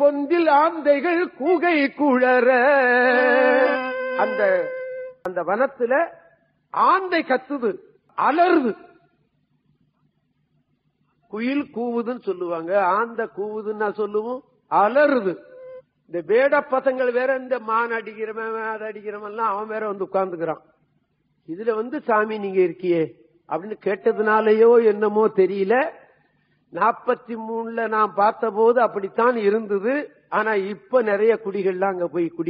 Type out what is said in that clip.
பொந்தில் ஆந்தைகள் கூகை குழற அந்த அந்த வனத்துல ஆந்தை கத்துது அலறுது குயில் கூவுதுன்னு சொல்லுவாங்க ஆந்த கூவுதுன்னு நான் சொல்லுவோம் அலறுது இந்த வேட பசங்கள் வேற இந்த மான் அடிக்கிறவன் அதை அடிக்கிறவன் எல்லாம் அவன் வேற வந்து உட்கார்ந்துக்கிறான் இதுல வந்து சாமி நீங்க இருக்கியே அப்படின்னு கேட்டதுனாலயோ என்னமோ தெரியல நாற்பத்தி மூணுல நான் பார்த்த போது அப்படித்தான் இருந்தது ஆனா இப்ப நிறைய குடிகள்லாம் அங்க போய் குடி